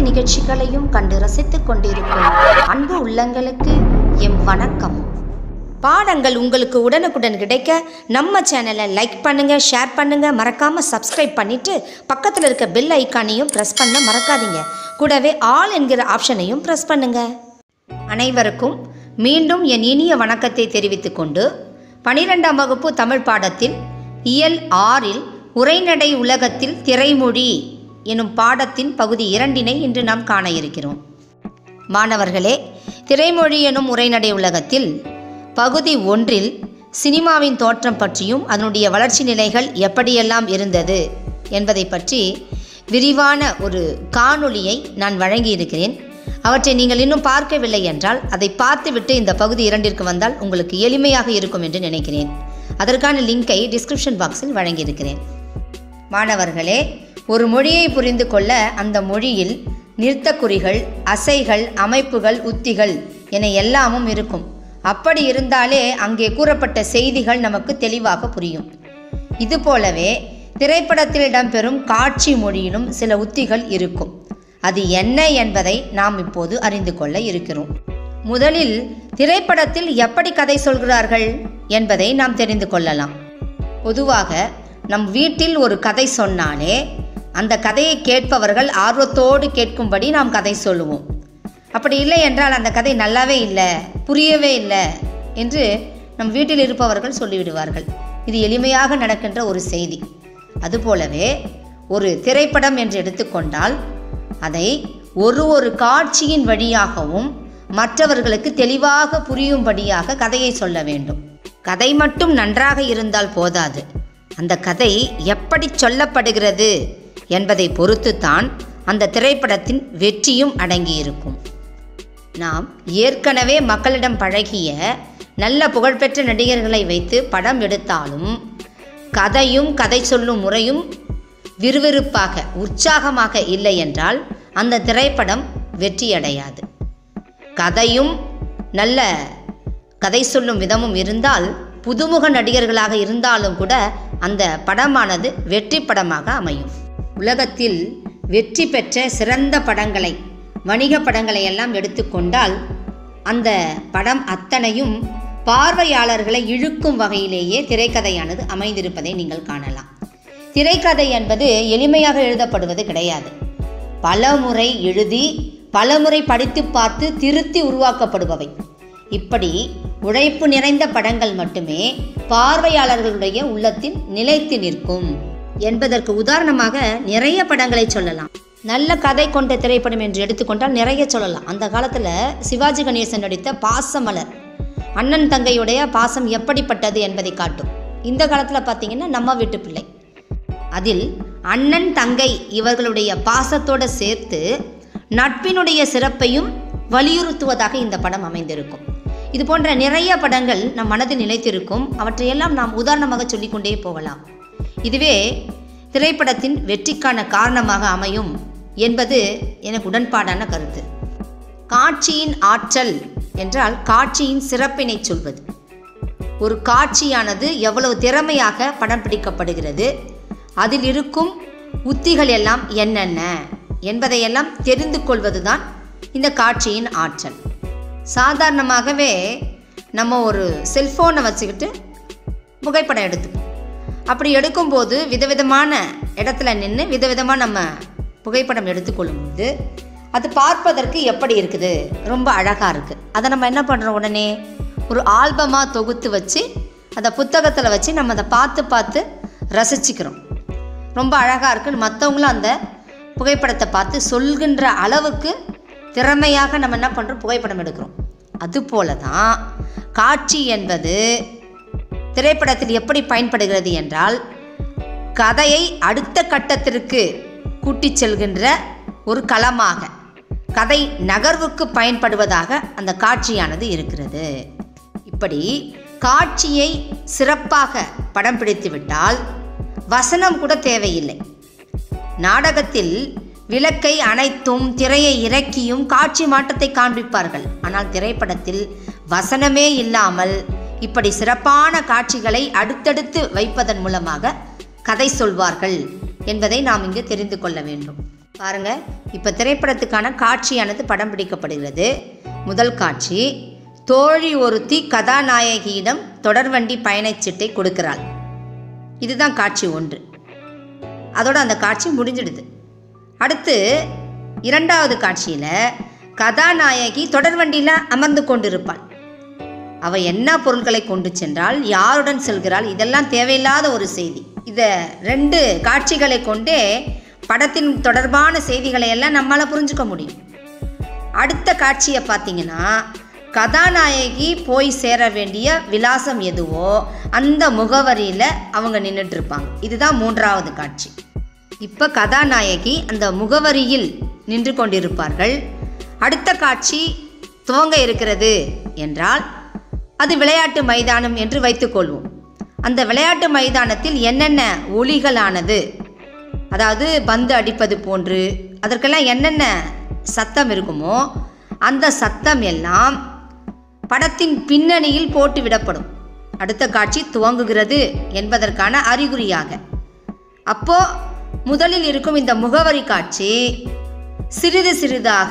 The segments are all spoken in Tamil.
நிகழ்ச்சிகளையும் கண்டு ரசித்துக் கொண்டிருக்கும் அன்பு உள்ளங்களுக்கு எம் வணக்கம் பாடங்கள் உங்களுக்கு உடனுக்குடன் கிடைக்க நம்ம சேனலை லைக் பண்ணுங்க ஷேர் பண்ணுங்க மறக்காம சப்ஸ்கிரைப் பண்ணிட்டு பக்கத்தில் இருக்க பெல் ஐக்கானையும் ப்ரெஸ் பண்ண மறக்காதீங்க கூடவே ஆல் என்கிற ஆப்ஷனையும் ப்ரெஸ் பண்ணுங்க அனைவருக்கும் மீண்டும் என் இனிய வணக்கத்தை தெரிவித்துக் கொண்டு பனிரெண்டாம் வகுப்பு தமிழ் பாடத்தில் இயல் ஆறில் உரைநடை உலகத்தில் திரைமொழி எனும் பாடத்தின் பகுதி இரண்டினை இன்று நாம் காண இருக்கிறோம் மாணவர்களே திரைமொழி எனும் உரைநடை உலகத்தில் பகுதி ஒன்றில் சினிமாவின் தோற்றம் பற்றியும் அதனுடைய வளர்ச்சி நிலைகள் எப்படியெல்லாம் இருந்தது என்பதை பற்றி விரிவான ஒரு காணொளியை நான் வழங்கியிருக்கிறேன் அவற்றை நீங்கள் இன்னும் பார்க்கவில்லை என்றால் அதை பார்த்துவிட்டு இந்த பகுதி இரண்டிற்கு வந்தால் உங்களுக்கு எளிமையாக இருக்கும் என்று நினைக்கிறேன் அதற்கான லிங்கை டிஸ்கிரிப்ஷன் பாக்ஸில் வழங்கியிருக்கிறேன் மாணவர்களே ஒரு மொழியை புரிந்து கொள்ள அந்த மொழியில் நிறுத்தக்குறிகள் அசைகள் அமைப்புகள் உத்திகள் என எல்லாமும் இருக்கும் அப்படி இருந்தாலே அங்கே கூறப்பட்ட செய்திகள் நமக்கு தெளிவாக புரியும் இதுபோலவே திரைப்படத்தில் இடம்பெறும் காட்சி மொழியிலும் சில உத்திகள் இருக்கும் அது என்ன என்பதை நாம் இப்போது அறிந்து கொள்ள இருக்கிறோம் முதலில் திரைப்படத்தில் எப்படி கதை சொல்கிறார்கள் என்பதை நாம் தெரிந்து கொள்ளலாம் பொதுவாக நம் வீட்டில் ஒரு கதை சொன்னாலே அந்த கதையை கேட்பவர்கள் ஆர்வத்தோடு கேட்கும்படி நாம் கதை சொல்லுவோம் அப்படி இல்லை என்றால் அந்த கதை நல்லாவே இல்லை புரியவே இல்லை என்று நம் வீட்டில் இருப்பவர்கள் சொல்லிவிடுவார்கள் இது எளிமையாக நடக்கின்ற ஒரு செய்தி அதுபோலவே ஒரு திரைப்படம் என்று எடுத்துக்கொண்டால் அதை ஒரு ஒரு காட்சியின் வழியாகவும் மற்றவர்களுக்கு தெளிவாக புரியும்படியாக கதையை சொல்ல வேண்டும் கதை மட்டும் நன்றாக இருந்தால் போதாது அந்த கதை எப்படி சொல்லப்படுகிறது என்பதை பொறுத்துத்தான் அந்த திரைப்படத்தின் வெற்றியும் அடங்கியிருக்கும் நாம் ஏற்கனவே மக்களிடம் பழகிய நல்ல புகழ்பெற்ற நடிகர்களை வைத்து படம் எடுத்தாலும் கதையும் கதை சொல்லும் முறையும் விறுவிறுப்பாக உற்சாகமாக இல்லை என்றால் அந்த திரைப்படம் வெற்றியடையாது கதையும் நல்ல கதை சொல்லும் விதமும் இருந்தால் புதுமுக நடிகர்களாக இருந்தாலும் கூட அந்த படமானது வெற்றி படமாக அமையும் உலகத்தில் வெற்றி பெற்ற சிறந்த படங்களை வணிக படங்களை எல்லாம் எடுத்துக்கொண்டால் அந்த படம் அத்தனையும் பார்வையாளர்களை இழுக்கும் வகையிலேயே திரைக்கதையானது அமைந்திருப்பதை நீங்கள் காணலாம் திரைக்கதை என்பது எளிமையாக எழுதப்படுவது கிடையாது பலமுறை எழுதி பலமுறை படித்து பார்த்து திருத்தி உருவாக்கப்படுபவை இப்படி உழைப்பு நிறைந்த படங்கள் மட்டுமே பார்வையாளர்களுடைய உள்ளத்தில் நிலைத்து நிற்கும் என்பதற்கு உதாரணமாக நிறைய படங்களை சொல்லலாம் நல்ல கதை கொண்ட திரைப்படம் என்று எடுத்துக்கொண்டால் நிறைய சொல்லலாம் அந்த காலத்தில் சிவாஜி கணேசன் நடித்த பாசமலர் அண்ணன் தங்கையுடைய பாசம் எப்படிப்பட்டது என்பதை காட்டும் இந்த காலத்தில் பார்த்தீங்கன்னா நம்ம வீட்டு பிள்ளை அதில் அண்ணன் தங்கை இவர்களுடைய பாசத்தோடு சேர்த்து நட்பினுடைய சிறப்பையும் வலியுறுத்துவதாக இந்த படம் அமைந்திருக்கும் இது போன்ற நிறைய படங்கள் நம் மனதில் நிலைத்திருக்கும் அவற்றையெல்லாம் நாம் உதாரணமாக சொல்லிக்கொண்டே போகலாம் இதுவே திரைப்படத்தின் வெற்றிக்கான காரணமாக அமையும் என்பது எனக்கு உடன்பாடான கருத்து காட்சியின் ஆற்றல் என்றால் காட்சியின் சிறப்பினை சொல்வது ஒரு காட்சியானது எவ்வளவு திறமையாக படம் பிடிக்கப்படுகிறது அதில் இருக்கும் உத்திகள் எல்லாம் என்னென்ன என்பதையெல்லாம் தெரிந்து கொள்வதுதான் இந்த காட்சியின் ஆற்றல் சாதாரணமாகவே நம்ம ஒரு செல்ஃபோனை வச்சுக்கிட்டு புகைப்படம் எடுத்துக்கோம் அப்படி எடுக்கும்போது விதவிதமான இடத்துல நின்று விதவிதமாக நம்ம புகைப்படம் எடுத்துக்கொள்ளும்போது அது பார்ப்பதற்கு எப்படி இருக்குது ரொம்ப அழகாக இருக்குது அதை நம்ம என்ன பண்ணுறோம் உடனே ஒரு ஆல்பமாக தொகுத்து வச்சு அதை புத்தகத்தில் வச்சு நம்ம அதை பார்த்து பார்த்து ரசிச்சுக்கிறோம் ரொம்ப அழகாக இருக்குன்னு மற்றவங்களும் அந்த புகைப்படத்தை பார்த்து சொல்கின்ற அளவுக்கு திறமையாக நம்ம என்ன பண்ணுறோம் புகைப்படம் எடுக்கிறோம் அதுபோல தான் காட்சி என்பது திரைப்படத்தில் எப்படி பயன்படுகிறது என்றால் கதையை அடுத்த கட்டத்திற்கு கூட்டிச் செல்கின்ற ஒரு களமாக கதை நகர்வுக்கு பயன்படுவதாக அந்த காட்சியானது இருக்கிறது இப்படி காட்சியை சிறப்பாக படம் பிடித்துவிட்டால் வசனம் கூட தேவையில்லை நாடகத்தில் விளக்கை அணைத்தும் திரையை இறக்கியும் காட்சி மாற்றத்தை காண்பிப்பார்கள் ஆனால் திரைப்படத்தில் வசனமே இல்லாமல் இப்படி சிறப்பான காட்சிகளை அடுத்தடுத்து வைப்பதன் மூலமாக கதை சொல்வார்கள் என்பதை நாம் இங்கு தெரிந்து கொள்ள வேண்டும் பாருங்க இப்போ திரைப்படத்துக்கான காட்சியானது படம் பிடிக்கப்படுகிறது முதல் காட்சி தோழி ஒருத்தி கதாநாயகியிடம் தொடர்வண்டி பயணச்சீட்டை கொடுக்கிறாள் இதுதான் காட்சி ஒன்று அதோட அந்த காட்சி முடிஞ்சிடுது அடுத்து இரண்டாவது காட்சியில் கதாநாயகி தொடர்வண்டியில் அமர்ந்து கொண்டிருப்பாள் அவ என்ன பொருட்களை கொண்டு சென்றால் யாருடன் செல்கிறாள் இதெல்லாம் தேவையில்லாத ஒரு செய்தி இதை ரெண்டு காட்சிகளை கொண்டே படத்தின் தொடர்பான செய்திகளை எல்லாம் நம்மளால் புரிஞ்சுக்க முடியும் அடுத்த காட்சியை பார்த்தீங்கன்னா கதாநாயகி போய் சேர வேண்டிய விலாசம் எதுவோ அந்த முகவரியில் அவங்க நின்றுட்டு இருப்பாங்க இதுதான் மூன்றாவது காட்சி இப்போ கதாநாயகி அந்த முகவரியில் நின்று கொண்டிருப்பார்கள் அடுத்த காட்சி துவங்க இருக்கிறது என்றால் அது விளையாட்டு மைதானம் என்று வைத்துக்கொள்வோம் அந்த விளையாட்டு மைதானத்தில் என்னென்ன ஒலிகளானது அதாவது பந்து அடிப்பது போன்று அதற்கெல்லாம் என்னென்ன சத்தம் இருக்குமோ அந்த சத்தம் எல்லாம் படத்தின் பின்னணியில் போட்டு விடப்படும் அடுத்த காட்சி துவங்குகிறது என்பதற்கான அறிகுறியாக அப்போ முதலில் இருக்கும் இந்த முகவரி காட்சி சிறிது சிறிதாக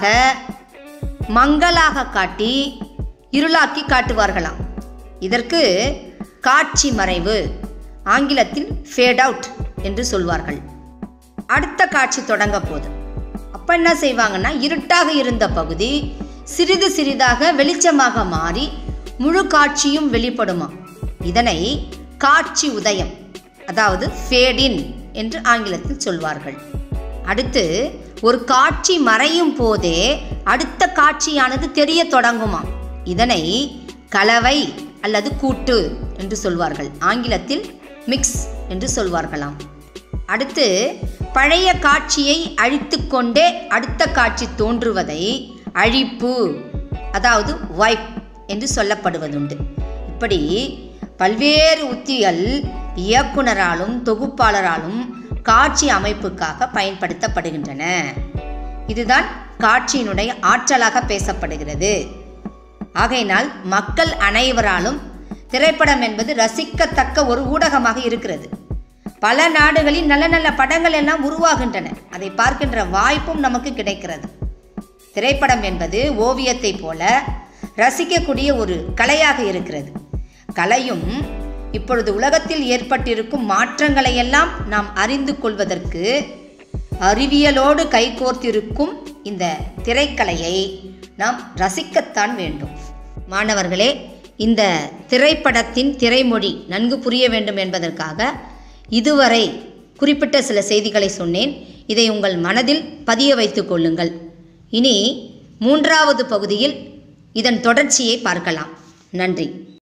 மங்கலாக காட்டி இருளாக்கி காட்டுவார்களாம் இதற்கு காட்சி மறைவு ஆங்கிலத்தில் ஃபேட் அவுட் என்று சொல்வார்கள் அடுத்த காட்சி தொடங்க போகுது அப்போ என்ன செய்வாங்கன்னா இருட்டாக இருந்த பகுதி சிறிது சிறிதாக வெளிச்சமாக மாறி முழு காட்சியும் வெளிப்படுமா இதனை காட்சி உதயம் அதாவது ஃபேடின் என்று ஆங்கிலத்தில் சொல்வார்கள் அடுத்து ஒரு காட்சி மறையும் போதே அடுத்த காட்சியானது தெரிய தொடங்குமா இதனை கலவை அல்லது கூட்டு என்று சொல்வார்கள் ஆங்கிலத்தில் மிக்ஸ் என்று சொல்வார்களாம் அடுத்து பழைய காட்சியை அழித்து கொண்டே அடுத்த காட்சி தோன்றுவதை அழிப்பு அதாவது வைப் என்று சொல்லப்படுவதுண்டு இப்படி பல்வேறு உத்திகள் இயக்குனராலும் தொகுப்பாளராலும் காட்சி அமைப்புக்காக பயன்படுத்தப்படுகின்றன இதுதான் காட்சியினுடைய ஆற்றலாக பேசப்படுகிறது ஆகையினால் மக்கள் அனைவராலும் திரைப்படம் என்பது ரசிக்கத்தக்க ஒரு ஊடகமாக இருக்கிறது பல நாடுகளில் நல்ல நல்ல படங்கள் எல்லாம் உருவாகின்றன அதை பார்க்கின்ற வாய்ப்பும் நமக்கு கிடைக்கிறது திரைப்படம் என்பது ஓவியத்தைப் போல ரசிக்கக்கூடிய ஒரு கலையாக இருக்கிறது கலையும் இப்பொழுது உலகத்தில் ஏற்பட்டிருக்கும் மாற்றங்களை எல்லாம் நாம் அறிந்து கொள்வதற்கு அறிவியலோடு கைகோர்த்திருக்கும் இந்த திரைக்கலையை நாம் ரசிக்கத்தான் வேண்டும் மாணவர்களே இந்த திரைப்படத்தின் திரைமொழி நன்கு புரிய வேண்டும் என்பதற்காக இதுவரை குறிப்பிட்ட சில செய்திகளை சொன்னேன் இதை உங்கள் மனதில் பதிய வைத்துக் கொள்ளுங்கள் இனி மூன்றாவது பகுதியில் இதன் தொடர்ச்சியை பார்க்கலாம் நன்றி